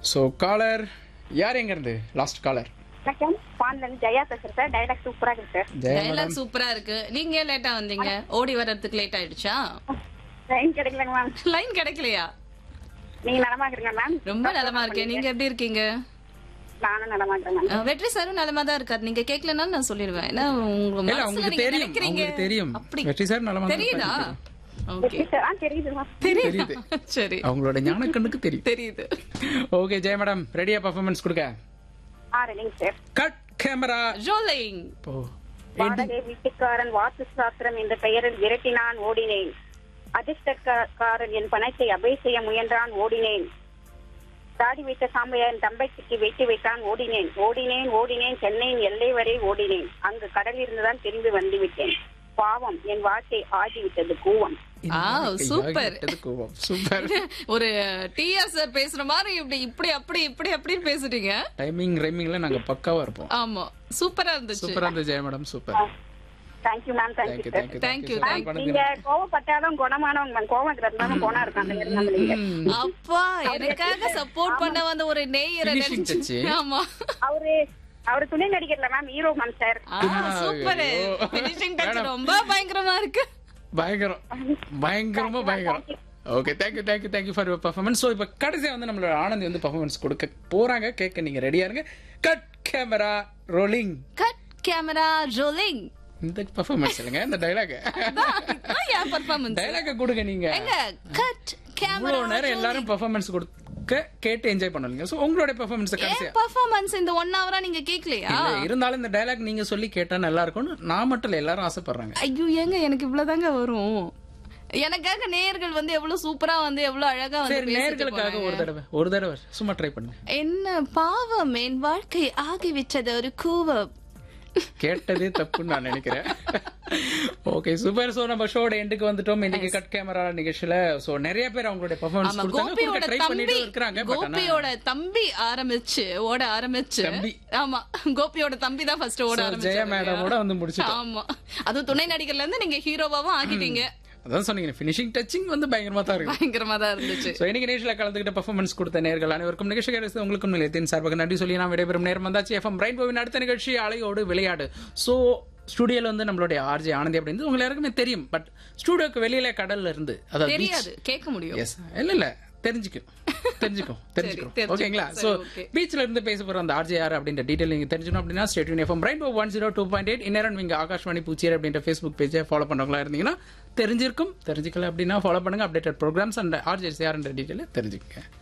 So collar யார் எங்க இருந்து லாஸ்ட் காலர் வணக்கம் பான்ல இருந்து ஜெயா பேசுறேன் சார் டைலாக் சூப்பரா இருக்கு சார் ஜெயா மேடம் டைலாக் சூப்பரா இருக்கு நீங்க ஏன் லேட்டா வந்தீங்க ஓடி வர்றதுக்கு லேட் ஆயிடுச்சா லைன் கிடைக்கலங்க மேம் லைன் கிடைக்கலையா நீங்க நலமா இருக்கிறீங்க மேம் ரொம்ப நலமா இருக்கேன் நீங்க எப்படி இருக்கீங்க நானும் நலமா இருக்கிறேன் மேம் அஹ், வெற்றி சாரும் நலமா தான் இருக்காரு நீங்க கேட்கலனாலும் நான் சொல்லிடுவேன் ஏன்னா உங்க இல்ல மனசுல உங்களுக்கு நீங்க தெரியும் நினைக்கிறீங்க உங்களுக்கு தெரியும் அப்படி வெற்றி சார் நல்ல தெரியுதா ஓகே சார் ஆ தெரியுது மேம் தெரியுது சரி அவங்களோட ஞானக்கண்ணுக்கு தெரியும் தெரியுது ஓகே ஜெய மேடம் ரெடியா பர்ஃபார்மன்ஸ் கொடுக்க ஆ ரெடிங்க சார் கட் கேமரா ரோலிங் போ வாடகை வீட்டுக்காரன் வாஸ்து சாஸ்திரம் என்ற பெயரில் விரட்டினான் ஓடினேன் அதிர்ஷ்டக்காரன் என் பணத்தை அபை செய்ய முயன்றான் ஓடினேன் தாடி வைத்த சாம்பையன் தம்பைக்கு வெட்டி வைத்தான் ஓடினேன் ஓடினேன் ஓடினேன் சென்னையின் எல்லை வரை ஓடினேன் அங்கு கடல் இருந்துதான் திரும்பி வந்து விட்டேன் பாவம் என் வாழ்க்கை ஆகிவிட்டது கூவம் ஆ சூப்பர் சூப்பர் ஒரு டிஆர் சார் பேசுற மாதிரி இப்படி இப்படி அப்படி இப்படி அப்படி பேசுறீங்க டைமிங் ரைமிங்ல நாங்க பக்காவா இருப்போம் ஆமா சூப்பரா இருந்துச்சு சூப்பரா இருந்தது Jaya madam super thank you ma'am thank you thank you thank you Thank you, நீங்க கோவப்பட்டாலும் குணமானவங்க மேம் கோவம் இருக்கிறதுனால குணம் இருக்காங்க இருந்தாலும் நீங்க அப்பா எனக்காக சப்போர்ட் பண்ண வந்த ஒரு நேயரை Finishing நினைச்சு touch. ஆமா அவரு அவரு துணை நடிகர்ல மேம் ஹீரோ மேம் சார் ஆ சூப்பர் ஐயோ. Finishing touch Madam. ரொம்ப பயங்கரமா இருக்கு பயங்கரம் பயங்கரமா பயங்கரம் okay thank you thank you thank you for your performance so இப்போ கடைசியாக வந்து நம்மளோட ஆனந்தி வந்து பர்ஃபார்மன்ஸ் கொடுக்க போறாங்க கேட்க நீங்க ரெடியா இருங்க cut camera rolling cut camera rolling இந்த பர்ஃபார்மன்ஸ் இல்லைங்க இந்த டைலாக் ஏன் பர்ஃபார்மன்ஸ் டைலாக கொடுங்க நீங்க எங்க கட் கேமரா இவ்வளவு நேரம் எல்லாரும் பர்ஃபார்மன்ஸ் கொடுக்க கேட்டு என்ஜாய் பண்ணுவீங்க ஸோ உங்களோட பர்ஃபார்மன்ஸ் கடைசியா ஏன் பர்ஃபார்மன்ஸ் இந்த ஒன் ஹவரா நீங்க கேக்கலையா இல்ல, இருந்தாலும் இந்த டைலாக் நீங்க சொல்லி கேட்டா நல்லா இருக்கும்னு நான் மட்டும் இல்ல எல்லாரும் ஆசைப்படுறாங்க ஐயோ ஏங்க எனக்கு இவ்வளவுதாங்க வரும் எனக்காக நேயர்கள் வந்து எவ்வளவு சூப்பரா வந்து எவ்வளவு அழகா வந்து சரி பேசிட்டு நேர்களுக்காக போனாங்க. ஒரு தடவை ஒரு தடவை சும்மா ட்ரை பண்ணுங்க என்ன பாவம் என் வாழ்க்கை ஆகிவிட்டது ஒரு கூவம் கேட்டதே தப்புன்னு நான் நினைக்கிறேன் ஓகே சூப்பர் சோ நம்ம ஷோட எண்டுக்கு வந்துட்டோம் இன்னைக்கு கட் கேமரா நிகழ்ச்சியில சோ நிறைய பேர் அவங்களுடைய பெர்ஃபார்மன்ஸ் ஆமா கொடுத்தாங்க கோபியோட ட்ரை தம்பி பண்ணிட்டு இருக்காங்க பட் ஆனா கோபியோட தம்பி ஆரம்பிச்சு ஓட ஆரம்பிச்சு தம்பி. ஆமா கோபியோட தம்பி தான் ஃபர்ஸ்ட் ஓட So, ஜெயா ஆரம்பிச்சு மேடமோட வந்து முடிச்சிட்டோம் ஆமா அதுவும் துணை நடிகர்ல இருந்து நீங்க ஹீரோவாவும் ஆக்கிட்டீங்க அதான் சொன்னீங்க ஃபினிஷிங் டச்சிங் வந்து பயங்கரமா தான் இருக்கு பயங்கரமா தான் இருந்துச்சு சோ இன்னைக்கு நேஷில கலந்துகிட்ட பெர்ஃபார்மன்ஸ் கொடுத்த நேர்கள் அனைவருக்கும் நிகழ்ச்சி கிடைச்சது உங்களுக்கும் நிலையத்தின் சார்பாக நன்றி சொல்லி நான் விடைபெறும் நேரம் வந்தாச்சு எஃப்எம் ரெயின்போவின் அடுத்த நிகழ்ச்சி அலையோடு விளையாடு சோ ஸ்டுடியோல வந்து நம்மளுடைய ஆர்ஜே ஆனந்தி அப்படின்னு உங்க எல்லாருக்குமே தெரியும் பட் ஸ்டுடியோக்கு வெளியில கடல்ல இருந்து அதாவது beach. தெரியாது கேட்க முடியும் எஸ் இல்ல இல்ல தெரிஞ்சுக்கும் தெரிஞ்சுக்கும் தெரிஞ்சுக்கும் தெரிஞ்சுக்கும். ஓகேங்களா சரி, சோ okay. பீச்ல இருந்து பேச போற அந்த ஆர்ஜே யார் அப்படின்ற டீடைல் நீங்க தெரிஞ்சுக்கணும் அப்படின்னா state FM rainbow one zero two point eight இந்நேரம் நீங்க ஆகாஷ்வாணி பூச்சியர் அப்படின்ற ஃபேஸ்புக் பேஜை ஃபாலோ பண்றவங்களா இருந்தீங்கன்னா தெரிஞ்சிருக்கும் தெரிஞ்சுக்கல அப்படின்னா ஃபாலோ பண்ணுங்க அப்டேட்டட் ப்ரோக்ராம்ஸ் அண்ட் ஆர்ஜேஸ் யாருன்ற டீடைல் தெரிஞ்சுக்கங்க